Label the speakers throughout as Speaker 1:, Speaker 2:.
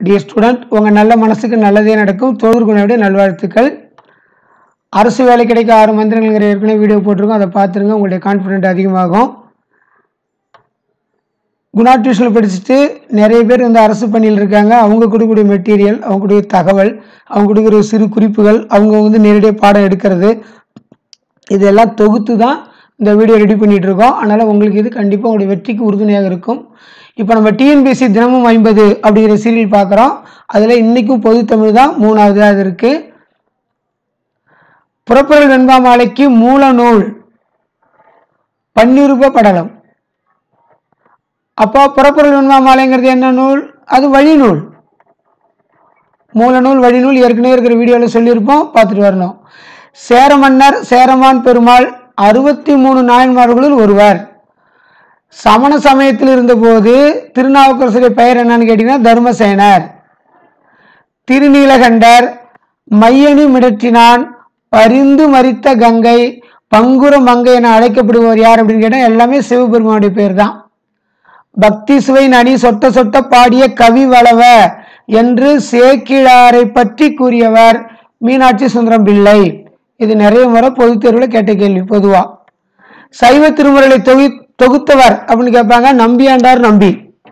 Speaker 1: dear student உங்கள் நல்ல மனசுக்கு நல்லதே நடக்கும் தொழிற்குணையுடைய நல்வாழ்த்துக்கள் அரசு வேலை கிடைக்க ஆறு மந்திரங்கள்ங்கிற ஏற்கனவே வீடியோ போட்டிருக்கோம் அதை பார்த்துருங்க உங்களுடைய கான்ஃபிடென்ட் அதிகமாகும் குணா டியூஷனில் படிச்சுட்டு நிறைய பேர் வந்து அரசு பணியில் இருக்காங்க அவங்க கொடுக்கக்கூடிய மெட்டீரியல் அவங்க கொடுக்கக்கூடிய தகவல் அவங்க கொடுக்குற சிறு குறிப்புகள் அவங்க வந்து நேரடியாக பாடம் எடுக்கிறது இதெல்லாம் தொகுத்து தான் இந்த வீடியோ ரெடி பண்ணிட்டு இருக்கோம் அதனால் உங்களுக்கு இது கண்டிப்பாக உங்களுடைய வெற்றிக்கு உறுதுணையாக இருக்கும் இப்போ நம்ம டிஎன்பிஎஸ்சி தினமும் ஐம்பது அப்படிங்கிற சீரியல் பார்க்குறோம் அதில் இன்றைக்கும் பொது தமிழ் தான் மூணாவதாக இருக்குது புறப்பொருள் வெண்பா மாலைக்கு மூல நூல் பன்னிருப படலம் அப்போ புறப்பொருள் வெண்பா மாலைங்கிறது என்ன நூல் அது வழி நூல் மூல நூல் வழி நூல் ஏற்கனவே இருக்கிற வீடியோவில் சொல்லியிருப்போம் பார்த்துட்டு வரணும் சேர மன்னர் சேரமான் பெருமாள் அறுபத்தி மூணு நாயன்மார்களுள் ஒருவர் சமண சமயத்தில் இருந்தபோது திருநாவுக்கரசருடைய பெயர் என்னன்னு கேட்டீங்கன்னா தர்மசேனர் திருநீலகண்டர் மையணி மிடற்றினான் பரிந்து மறித்த கங்கை பங்குர மங்கை என அழைக்கப்படுபவர் யார் அப்படின்னு கேட்டால் எல்லாமே சிவபெருமானுடைய பேர் தான் பக்தி சுவை நனி சொட்ட சொட்ட பாடிய கவி வளவ என்று சேக்கிழாரை பற்றி கூறியவர் மீனாட்சி சுந்தரம் பிள்ளை இது நிறைய முறை பொதுத் தேர்வில் கேட்ட கேள்வி பொதுவா சைவ திருமுறைகளை தொகு தொகுத்தவர் அப்படின்னு கேட்பாங்க நம்பியாண்டார் நம்பி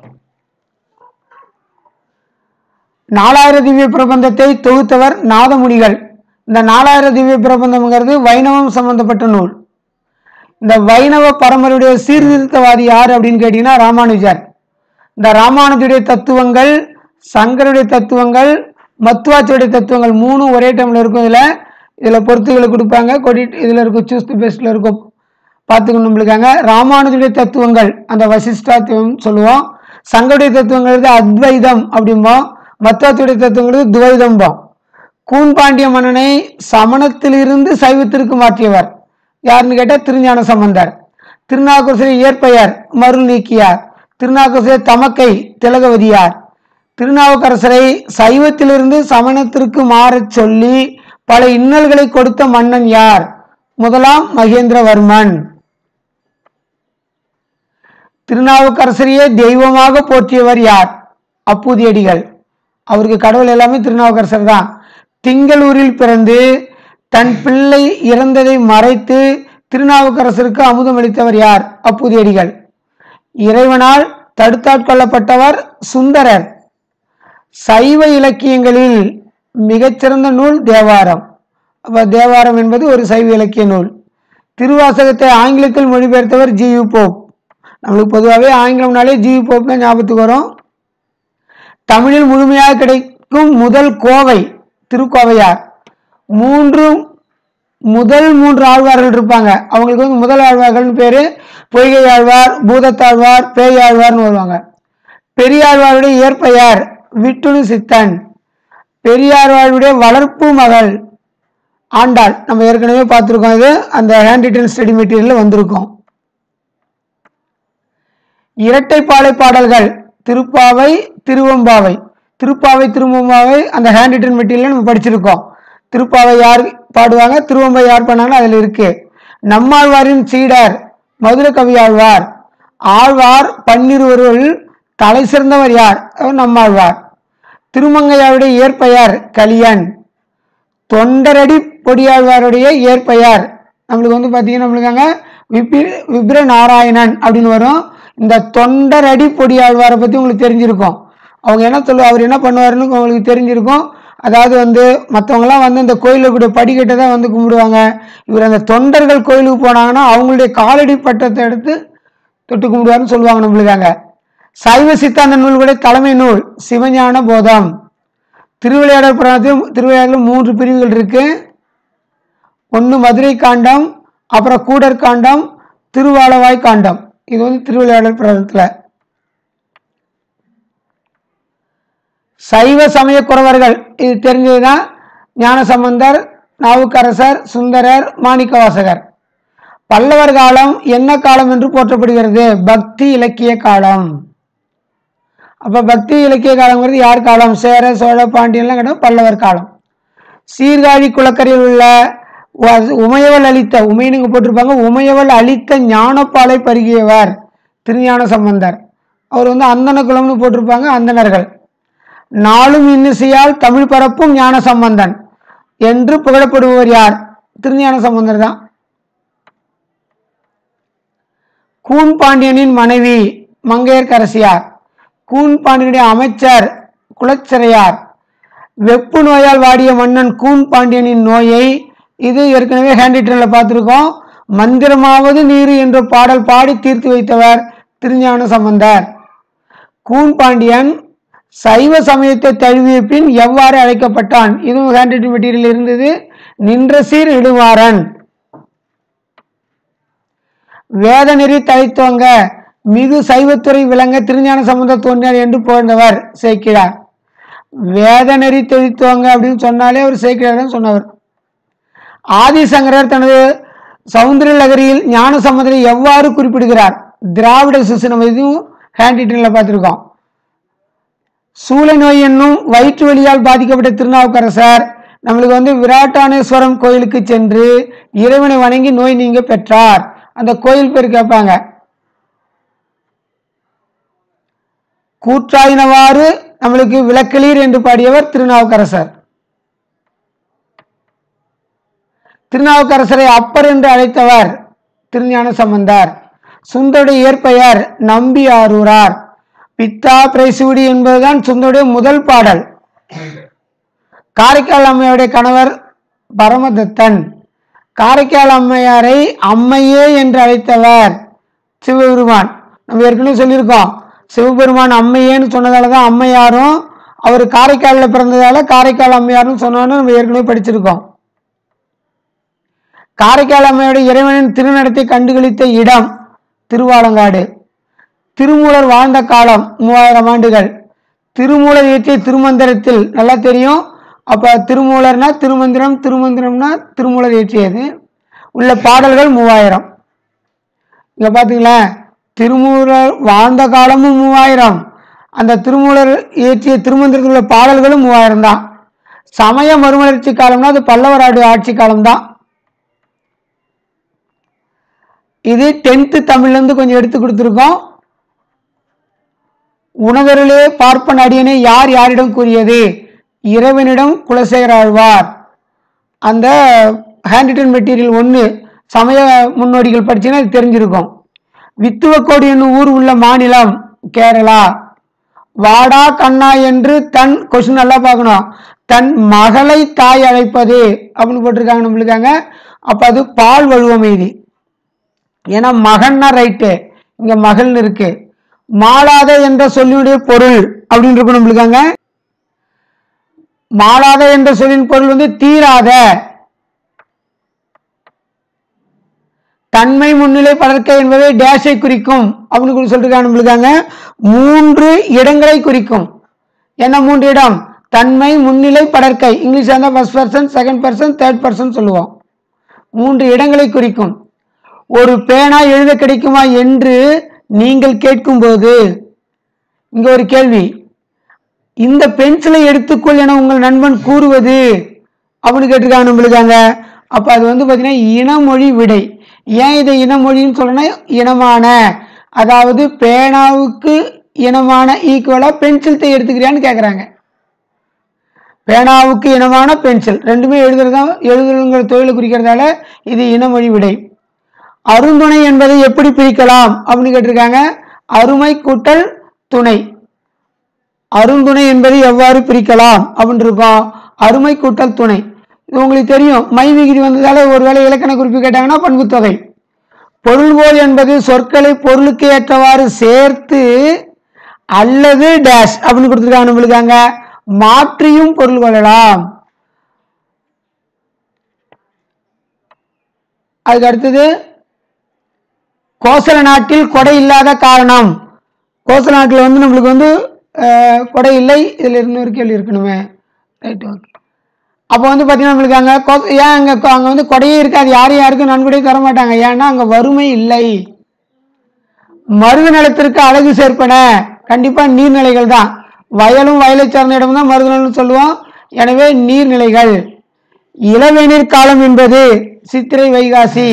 Speaker 1: நாலாயிர திவ்ய பிரபந்தத்தை தொகுத்தவர் நாதமுனிகள் இந்த நாலாயிர திவ்ய பிரபந்தம்ங்கிறது வைணவம் சம்பந்தப்பட்ட நூல் இந்த வைணவ பரம்பரையுடைய சீர்திருத்தவாதி யார் அப்படின்னு கேட்டீங்கன்னா ராமானுஜர் இந்த ராமானுஜருடைய தத்துவங்கள் சங்கருடைய தத்துவங்கள் மத்துவாச்சியுடைய தத்துவங்கள் மூணும் ஒரே டைம்ல இருக்கும் இதுல இதுல பொறுத்துகளை கொடுப்பாங்க கொடி இதுல இருக்கும் சூஸ் தி பெஸ்ட்ல இருக்கும் பார்த்துக்கணும் நம்மளுக்காங்க ராமானுஜருடைய தத்துவங்கள் அந்த வசிஷ்டாத்துவம் சொல்லுவோம் சங்கருடைய தத்துவங்கிறது அத்வைதம் அப்படிம்போம் மத்துவாச்சியுடைய தத்துவங்கிறது துவைதம்போம் கூன்பாண்டிய மன்னனை சமணத்திலிருந்து சைவத்திற்கு மாற்றியவர் யாருன்னு கேட்டால் திருஞான சம்பந்தர் திருநாவுக்கரசரை இயற்பெயர் மருள் நீக்கியார் திருநாவுக்கரசரை தமக்கை திலகவதியார் திருநாவுக்கரசரை சைவத்திலிருந்து சமணத்திற்கு மாறச் சொல்லி பல இன்னல்களை கொடுத்த மன்னன் யார் முதலாம் மகேந்திரவர்மன் திருநாவுக்கரசரையே தெய்வமாக போற்றியவர் யார் அப்பூதியடிகள் அவருக்கு கடவுள் எல்லாமே திருநாவுக்கரசர் தான் திங்களூரில் பிறந்து தன் பிள்ளை இறந்ததை மறைத்து திருநாவுக்கரசருக்கு அமுதம் அளித்தவர் யார் அப்பூதியடிகள் இறைவனால் தடுத்தாட்கொள்ளப்பட்டவர் சுந்தரர் சைவ இலக்கியங்களில் மிகச்சிறந்த நூல் தேவாரம் அப்ப தேவாரம் என்பது ஒரு சைவ இலக்கிய நூல் திருவாசகத்தை ஆங்கிலத்தில் மொழிபெயர்த்தவர் ஜி யு போப் நம்மளுக்கு பொதுவாகவே ஆங்கிலம்னாலே ஜி யு போப் தான் ஞாபகத்துக்கு வரும் தமிழில் முழுமையாக கிடைக்கும் முதல் கோவை திருக்கோவையார் மூன்று முதல் மூன்று ஆழ்வார்கள் இருப்பாங்க அவங்களுக்கு வந்து முதல் ஆழ்வார்கள்னு பேரு பொய்கை ஆழ்வார் பூதத்தாழ்வார் பேயாழ்வார்னு வருவாங்க பெரியாழ்வாருடைய இயற்பெயர் விட்டுணு சித்தன் பெரியாழ்வாருடைய வளர்ப்பு மகள் ஆண்டாள் நம்ம ஏற்கனவே பார்த்துருக்கோம் இது அந்த ஹேண்ட் ரிட்டன் ஸ்டடி மெட்டீரியலில் வந்திருக்கோம் இரட்டைப்பாலை பாடல்கள் திருப்பாவை திருவம்பாவை திருப்பாவை திருவம்பாவை அந்த ஹேண்ட் ரிட்டன் மெட்டீரியல் நம்ம படிச்சிருக்கோம் திருப்பாவை யார் பாடுவாங்க திருவம்பை யார் பண்ணாலும் அதில் இருக்கு நம்மாழ்வாரின் சீடர் மதுர கவி ஆழ்வார் ஆழ்வார் பன்னிருவருள் தலை சிறந்தவர் யார் அவர் நம்மாழ்வார் திருமங்கையாருடைய இயற்பெயர் கலியன் தொண்டரடி பொடியாழ்வாருடைய இயற்பெயர் நம்மளுக்கு வந்து பார்த்தீங்கன்னா நம்மளுக்கு அங்கே விபி விப்ர நாராயணன் அப்படின்னு வரும் இந்த தொண்டரடி பொடியாழ்வாரை பற்றி உங்களுக்கு தெரிஞ்சிருக்கும் அவங்க என்ன சொல்லுவா அவர் என்ன பண்ணுவாருன்னு உங்களுக்கு தெரிஞ்சிருக்கும் அதாவது வந்து மற்றவங்களாம் வந்து இந்த கோயிலில் கூடிய படிக்கட்டை தான் வந்து கும்பிடுவாங்க இவர் அந்த தொண்டர்கள் கோயிலுக்கு போனாங்கன்னா அவங்களுடைய காலடி பட்டத்தை எடுத்து தொட்டு கும்பிடுவாருன்னு சொல்லுவாங்க நம்மளுக்காங்க சைவ சித்தாந்த நூல்களுடைய தலைமை நூல் சிவஞான போதம் திருவிளையாடல் புராணத்தில் திருவிளையாடல மூன்று பிரிவுகள் இருக்கு ஒன்று மதுரை காண்டம் அப்புறம் கூடர் காண்டம் திருவாலவாய் காண்டம் இது வந்து திருவிளையாடல் புராணத்தில் சைவ சமய குறவர்கள் இது தெரிஞ்சதுதான் ஞானசம்பந்தர் நாவுக்கரசர் சுந்தரர் மாணிக்கவாசகர் பல்லவர் காலம் என்ன காலம் என்று போற்றப்படுகிறது பக்தி இலக்கிய காலம் அப்ப பக்தி இலக்கிய காலங்கிறது யார் காலம் சேர சோழ பாண்டியன்லாம் கிடையாது பல்லவர் காலம் சீர்காழி குளக்கரையில் உள்ள உ- உமையவள் அளித்த உமையனுங்க போட்டிருப்பாங்க உமையவள் அளித்த ஞானப்பாலை பருகியவர் திருஞான சம்பந்தர் அவர் வந்து அந்தன குலம்னு போட்டிருப்பாங்க அந்தணர்கள் நாளும் இன்னிசையால் தமிழ் பரப்பும் ஞான சம்பந்தன் என்று புகழப்படுபவர் யார் திருஞான சம்பந்தர் தான் கூன் பாண்டியனின் மனைவி மங்கையர்க்கரசியார் கூன் பாண்டியனுடைய அமைச்சர் குலச்சிறையார் வெப்பு நோயால் வாடிய மன்னன் கூன் பாண்டியனின் நோயை இது ஏற்கனவே ஹேண்டிட்டனில் பார்த்துருக்கோம் மந்திரமாவது நீரு என்ற பாடல் பாடி தீர்த்து வைத்தவர் திருஞான சம்பந்தர் கூன் பாண்டியன் சைவ சமயத்தை தழுவிய பின் எவ்வாறு அழைக்கப்பட்டான் இதுவும் ஹேண்டிட் மெட்டீரியல் இருந்தது நின்ற சீர் இடுவாரன் வேத நெறி தழைத்துவங்க மிகு சைவத்துறை விளங்க திருஞான சம்பந்த தோன்றினார் என்று புகழ்ந்தவர் சேக்கிழார் வேத நெறி தெளித்துவங்க அப்படின்னு சொன்னாலே அவர் சேக்கிழார் தான் சொன்னவர் ஆதிசங்கரர் தனது சௌந்தரிய லகரியில் ஞான சம்பந்தரை எவ்வாறு குறிப்பிடுகிறார் திராவிட சிசனம் இதுவும் ஹேண்ட் பார்த்துருக்கோம் சூளை நோய் என்னும் வயிற்று வலியால் பாதிக்கப்பட்ட திருநாவுக்கரசர் நம்மளுக்கு வந்து விராட்டானேஸ்வரம் கோயிலுக்கு சென்று இறைவனை வணங்கி நோய் நீங்க பெற்றார் அந்த கோயில் பேர் கேட்பாங்க கூற்றாயினவாறு நம்மளுக்கு விளக்கலீர் என்று பாடியவர் திருநாவுக்கரசர் திருநாவுக்கரசரை அப்பர் என்று அழைத்தவர் திருஞான சம்பந்தர் சுந்தருடைய இயற்பெயர் நம்பி ஆரூரார் பித்தா பிரைசூடி என்பதுதான் சுந்தருடைய முதல் பாடல் காரைக்கால் அம்மையுடைய கணவர் பரமதத்தன் காரைக்கால் அம்மையாரை அம்மையே என்று அழைத்தவர் சிவபெருமான் நம்ம ஏற்கனவே சொல்லியிருக்கோம் சிவபெருமான் அம்மையேன்னு சொன்னதால தான் அம்மையாரும் அவர் காரைக்காலில் பிறந்ததால காரைக்கால் அம்மையாரும் சொன்னான்னு நம்ம ஏற்கனவே படிச்சிருக்கோம் காரைக்கால் அம்மையோட இறைவனின் திருநடத்தை கண்டுகளித்த இடம் திருவாலங்காடு திருமூலர் வாழ்ந்த காலம் மூவாயிரம் ஆண்டுகள் திருமூலர் இயற்றிய திருமந்திரத்தில் நல்லா தெரியும் அப்ப திருமூலர்னா திருமந்திரம் திருமந்திரம்னா திருமூலர் இயற்றியது உள்ள பாடல்கள் மூவாயிரம் இங்க பாத்தீங்களா திருமூலர் வாழ்ந்த காலமும் மூவாயிரம் அந்த திருமூலர் இயற்றிய திருமந்திரத்தில் உள்ள பாடல்களும் மூவாயிரம் தான் சமய மறுமலர்ச்சி காலம்னா அது பல்லவராடு ஆட்சி காலம்தான் இது டென்த்து தமிழ்லேருந்து கொஞ்சம் எடுத்து கொடுத்துருக்கோம் உணவருளே பார்ப்பன் அடியனை யார் யாரிடம் கூறியது இறைவனிடம் குலசேகர ஆழ்வார் அந்த ஹேண்டிட்டன் மெட்டீரியல் ஒன்று சமய முன்னோடிகள் படிச்சுன்னா அது தெரிஞ்சிருக்கும் வித்துவக்கோடு என்னும் ஊர் உள்ள மாநிலம் கேரளா வாடா கண்ணா என்று தன் கொஸ்டின் நல்லா பார்க்கணும் தன் மகளை தாய் அழைப்பது அப்படின்னு போட்டிருக்காங்க நம்மளுக்காங்க அப்ப அது பால் வழுவமைதி ஏன்னா மகன்னா ரைட்டு இங்க மகள்னு இருக்கு மாளாத என்ற சொல்லினுடைய பொருள் அப்படின்னு இருக்கும் நம்மளுக்காங்க மாளாத என்ற சொல்லின் பொருள் வந்து தீராத தன்மை முன்னிலை படர்க்க என்பதை டேஷை குறிக்கும் அப்படின்னு கூட சொல்லிருக்காங்க நம்மளுக்காங்க மூன்று இடங்களை குறிக்கும் என்ன மூன்று இடம் தன்மை முன்னிலை படர்க்கை இங்கிலீஷ் இருந்தால் first person second person third person சொல்லுவோம் மூன்று இடங்களை குறிக்கும் ஒரு பேனா எழுத கிடைக்குமா என்று நீங்கள் கேட்கும்போது இங்க ஒரு கேள்வி இந்த பென்சிலை எடுத்துக்கொள் என உங்கள் நண்பன் கூறுவது அப்படின்னு கேட்டிருக்காங்க நம்மளுக்காங்க அப்ப அது வந்து பாத்தீங்கன்னா இனமொழி விடை ஏன் இதை இனமொழின்னு சொல்லணும்னா இனமான அதாவது பேனாவுக்கு இனமான ஈக்குவலா பென்சில் தே எடுத்துக்கிறியான்னு கேக்குறாங்க பேனாவுக்கு இனமான பென்சில் ரெண்டுமே எழுதுறதா எழுதுறதுங்கிற தொழிலை குறிக்கிறதால இது இனமொழி விடை அருந்துணை என்பதை எப்படி பிரிக்கலாம் அப்படின்னு கேட்டிருக்காங்க அருமை கூட்டல் துணை அருந்துணை என்பதை எவ்வாறு பிரிக்கலாம் அப்படின்னு இருக்கோம் அருமை கூட்டல் துணை இது உங்களுக்கு தெரியும் மை விகுதி வந்ததால ஒருவேளை இலக்கண குறிப்பு கேட்டாங்கன்னா பண்புத்தொகை பொருள்கோள் என்பது சொற்களை பொருளுக்கு ஏற்றவாறு சேர்த்து அல்லது டேஷ் அப்படின்னு கொடுத்துருக்காங்க நம்மளுக்காங்க மாற்றியும் பொருள் கொள்ளலாம் அதுக்கு அடுத்தது கோசல நாட்டில் கொடை இல்லாத காரணம் கோசல நாட்டில் வந்து நம்மளுக்கு வந்து அஹ், கொடை இல்லை இதில் இன்னொரு கேள்வி இருக்கணுமே ரைட் ஓகே அப்போ வந்து பார்த்தீங்கன்னா நம்மளுக்கு அங்கே கோ ஏன் அங்கே அங்கே வந்து கொடையே இருக்காது யாரும் யாருக்கும் நன்கொடை தர மாட்டாங்க ஏன்னா அங்கே வறுமை இல்லை மருது நிலத்திற்கு அழகு சேர்ப்பன கண்டிப்பாக நீர்நிலைகள் தான் வயலும் வயலை சார்ந்த இடம் தான் மருது நிலம்னு சொல்லுவோம் எனவே நீர்நிலைகள் இளவேநீர் காலம் என்பது சித்திரை வைகாசி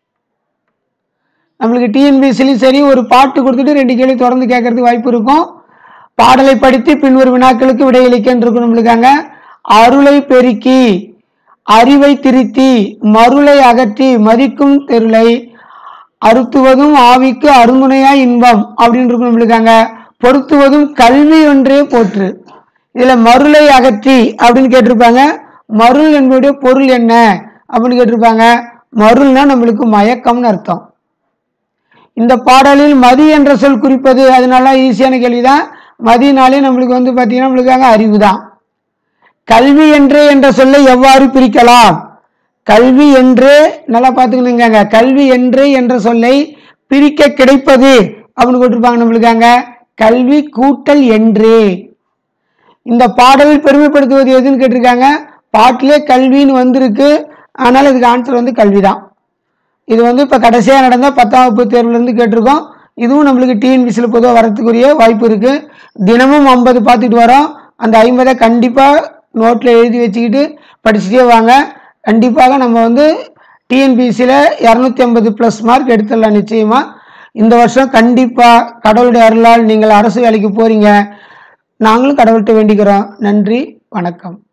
Speaker 1: நம்மளுக்கு டிஎன்பிஎஸ்சிலையும் சரி ஒரு பாட்டு கொடுத்துட்டு ரெண்டு கேள்வி தொடர்ந்து கேட்கறதுக்கு வாய்ப்பு இருக்கும் பாடலை படித்து பின்வரும் வினாக்களுக்கு விடையளிக்கின்ற நம்மளுக்காங்க அருளை பெருக்கி அறிவை திருத்தி மருளை அகற்றி மதிக்கும் தெருளை அறுத்துவதும் ஆவிக்கு அருந்துணையாய் இன்பம் அப்படின்னு இருக்கும் நம்மளுக்காங்க பொருத்துவதும் கல்வி ஒன்றே போற்று இதுல மருளை அகற்றி அப்படின்னு கேட்டிருப்பாங்க மருள் என்பதுடைய பொருள் என்ன அப்படின்னு கேட்டிருப்பாங்க மருள்னா நம்மளுக்கு மயக்கம்னு அர்த்தம் இந்த பாடலில் மதி என்ற சொல் குறிப்பது அதனால ஈஸியான கேள்விதான் மதினாலே நம்மளுக்கு வந்து பார்த்தீங்கன்னா நம்மளுக்காக அறிவு தான் கல்வி என்றே என்ற சொல்லை எவ்வாறு பிரிக்கலாம் கல்வி என்றே நல்லா பார்த்துக்கணுங்க கல்வி என்றே என்ற சொல்லை பிரிக்க கிடைப்பது அப்படின்னு போட்டிருப்பாங்க நம்மளுக்காங்க கல்வி கூட்டல் என்றே இந்த பாடலில் பெருமைப்படுத்துவது எதுன்னு கேட்டிருக்காங்க பாட்டிலே கல்வின்னு வந்திருக்கு ஆனால் இதுக்கு ஆன்சர் வந்து கல்வி தான் இது வந்து இப்போ கடைசியாக நடந்த பத்தாம் வகுப்பு தேர்வுலேருந்து கேட்டிருக்கோம் இதுவும் நம்மளுக்கு டிஎன்பிசியில் பொதுவாக வரத்துக்குரிய வாய்ப்பு இருக்குது தினமும் ஐம்பது பார்த்துட்டு வரோம் அந்த ஐம்பதை கண்டிப்பாக நோட்டில் எழுதி வச்சுக்கிட்டு படிச்சுட்டே வாங்க கண்டிப்பாக நம்ம வந்து டிஎன்பிசியில் இரநூத்தி ஐம்பது ப்ளஸ் மார்க் எடுத்துடலாம் நிச்சயமாக இந்த வருஷம் கண்டிப்பாக கடவுளுடைய அருளால் நீங்கள் அரசு வேலைக்கு போகிறீங்க நாங்களும் கடவுள்கிட்ட வேண்டிக்கிறோம் நன்றி வணக்கம்